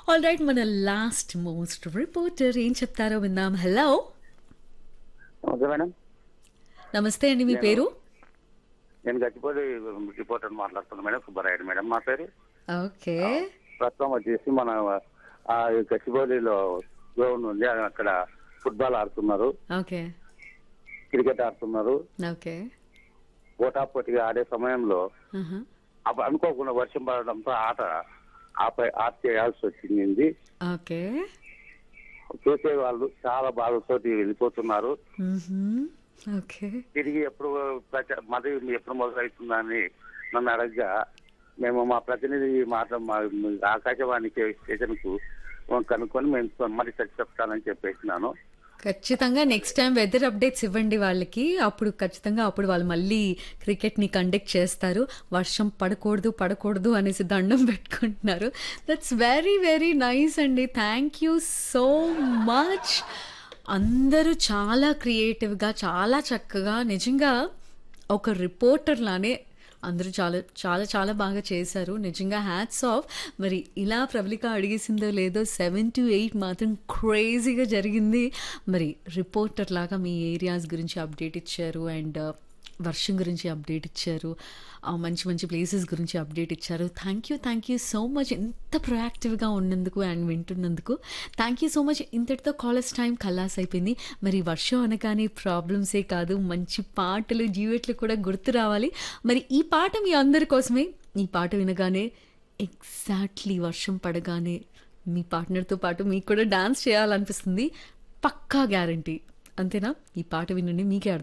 All right మన last most reporter ఏం చెప్తారో విందాం హలో ఓకే మేడం నమస్తే అండి మీ పేరు నేను గచ్చిపోయి రిపోర్టర్ మాట్లాడుతున్నాను మేడం సుబ్బారాయుడు మేడం మా పేరు ఓకే ప్రస్తుతం వచ్చేసి మన ఆ గచ్చిబౌలిలో గ్రౌండ్ ఉంది అక్కడ ఫుట్బాల్ ఆడుతున్నారు ఓకే క్రికెట్ ఆడుతున్నారు ఓకే పోటాపోటీగా ఆడే సమయంలో ఆహా. అప్పుడు అనుకోకుండా వర్షం పడడంతో ఆట ఆపై ఆఫ్ చేయాల్సి వచ్చింది ఓకే చూసే వాళ్ళు చాలా బాధతోటి వెళ్ళిపోతున్నారు మ్మ్హమ్. ఓకే తిరిగి ఎప్పుడు ప్రచ- మరి ఎప్పుడు మొదలవుతుందని నన్ను అడగగా మేము మా ప్రతినిధి మాట మా ఆకాశవాణి స్టేషన్ కు కనుక్కొని మేము మరి చెప్తానని చెప్పేసినాను ఖచ్చితంగా నెక్స్ట్ టైం వెదర్ అప్డేట్స్ ఇవ్వండి వాళ్ళకి అప్పుడు ఖచ్చితంగా అప్పుడు వాళ్ళు మళ్ళీ క్రికెట్ని కండక్ట్ చేస్తారు వర్షం పడకూడదు పడకూడదు అనేసి దండం పెట్టుకుంటున్నారు దట్స్ వెరీ వెరీ నైస్ అండి థ్యాంక్ యూ సో మచ్ అందరూ చాలా క్రియేటివ్గా చాలా చక్కగా నిజంగా ఒక రిపోర్టర్ లానే అందరూ చాలా చాలా చాలా బాగా చేశారు నిజంగా హ్యాట్స్ ఆఫ్ మరి ఇలా ప్రబలిక అడిగేసిందో లేదో సెవెన్ టు ఎయిట్ మాత్రం క్రేజీగా జరిగింది మరి రిపోర్టర్ లాగా మీ ఏరియాస్ గురించి అప్డేట్ ఇచ్చారు అండ్ వర్షం గురించి అప్డేట్ ఇచ్చారు ఆ మంచి మంచి ప్లేసెస్ గురించి అప్డేట్ ఇచ్చారు thank you thank you so much ఇంత ప్రొయాక్టివ్గా ఉన్నందుకు అండ్ వింటున్నందుకు థ్యాంక్ యూ సో మచ్ ఇంతటితో కాలేజ్ టైం ఖల్లాస్ అయిపోయింది మరి వర్షం అనగానే ప్రాబ్లమ్సే కాదు మంచి పాటలు జీవిట్లు కూడా గుర్తు రావాలి మరి ఈ పాట మీ అందరి కోసమే ఈ పాట వినగానే ఎగ్జాక్ట్లీ వర్షం పడగానే మీ పార్ట్నర్తో పాటు మీకు కూడా డాన్స్ చేయాలనిపిస్తుంది పక్కా గ్యారంటీ అంతేనా ఈ పాట వినండి మీకే అర్థం